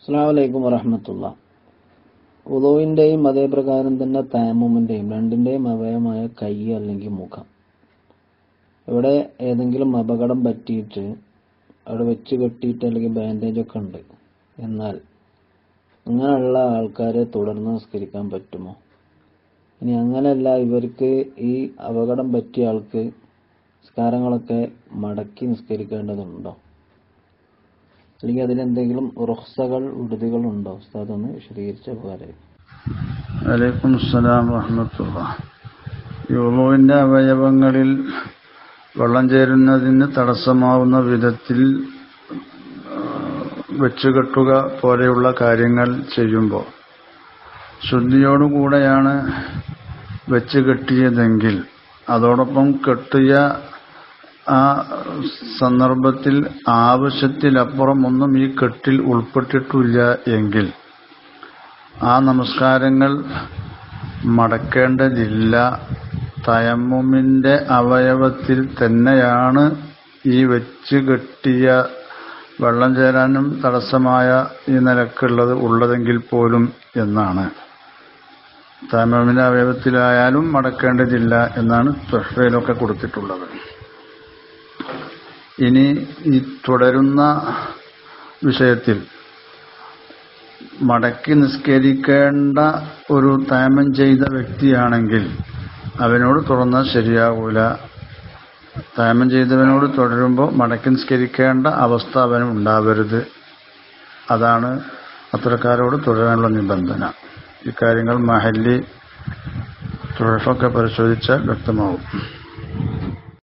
അസ്സാം വലൈക്കും വറഹമത്തുള്ള ഉദോവിൻ്റെയും അതേപ്രകാരം തന്നെ താമുമിൻ്റെയും രണ്ടിൻ്റെയും അവയവമായ കൈ അല്ലെങ്കിൽ മുഖം ഇവിടെ ഏതെങ്കിലും അപകടം പറ്റിയിട്ട് അവിടെ വെച്ച് കെട്ടിയിട്ട് അല്ലെങ്കിൽ ബാൻഡേജ് ഒക്കെ ഉണ്ട് എന്നാൽ അങ്ങനെയുള്ള ആൾക്കാരെ തുടർന്ന് നിസ്കരിക്കാൻ പറ്റുമോ ഇനി അങ്ങനെയല്ല ഇവർക്ക് ഈ അപകടം പറ്റിയ ആൾക്ക് നിസ്കാരങ്ങളൊക്കെ മടക്കി നിസ്കരിക്കേണ്ടതുണ്ടോ അല്ലെങ്കിൽ അതിലെന്തെങ്കിലും റുഹ്സകൾ വിടുതികൾ ഉണ്ടോ ഉസ്താദ് ഒന്ന് വിശദീകരിച്ച ഉപകാരമായി വലൈക്കും അസ്സലാം വറഹമത്തുള്ള യുളുവിൻ്റെ അവയവങ്ങളിൽ വെള്ളം ചേരുന്നതിന് തടസ്സമാവുന്ന വിധത്തിൽ വെച്ചുകെട്ടുക പോലെയുള്ള കാര്യങ്ങൾ ചെയ്യുമ്പോൾ ശുദ്ധിയോടുകൂടെയാണ് വെച്ച് കെട്ടിയതെങ്കിൽ അതോടൊപ്പം കെട്ടിയ ആ സന്ദർഭത്തിൽ ആവശ്യത്തിലപ്പുറം ഒന്നും ഈ കെട്ടിൽ ഉൾപ്പെട്ടിട്ടില്ല എങ്കിൽ ആ നമസ്കാരങ്ങൾ മടക്കേണ്ടതില്ല തയമ്മുമിൻ്റെ അവയവത്തിൽ തന്നെയാണ് ഈ വെച്ച് കെട്ടിയ വെള്ളം ചേരാനും തടസ്സമായ ഈ നിലക്കുള്ളത് ഉള്ളതെങ്കിൽ പോലും എന്നാണ് തയമ്മുമിൻ്റെ അവയവത്തിലായാലും മടക്കേണ്ടതില്ല എന്നാണ് തൊഷയിലൊക്കെ കൊടുത്തിട്ടുള്ളത് ഇനി ഈ തുടരുന്ന വിഷയത്തിൽ മടക്കി നിസ്കരിക്കേണ്ട ഒരു തയമം ചെയ്ത വ്യക്തിയാണെങ്കിൽ അവനോട് തുറന്നാൽ ശരിയാകൂല തയമം ചെയ്തവനോട് തുടരുമ്പോൾ മടക്കി നിസ്കരിക്കേണ്ട അവസ്ഥ അവന് ഉണ്ടാവരുത് അതാണ് അത്തരക്കാരോട് തുടരാനുള്ള നിബന്ധന ഇക്കാര്യങ്ങൾ മഹല്ലി തുഴഫൊക്കെ പരിശോധിച്ചാൽ വ്യക്തമാവും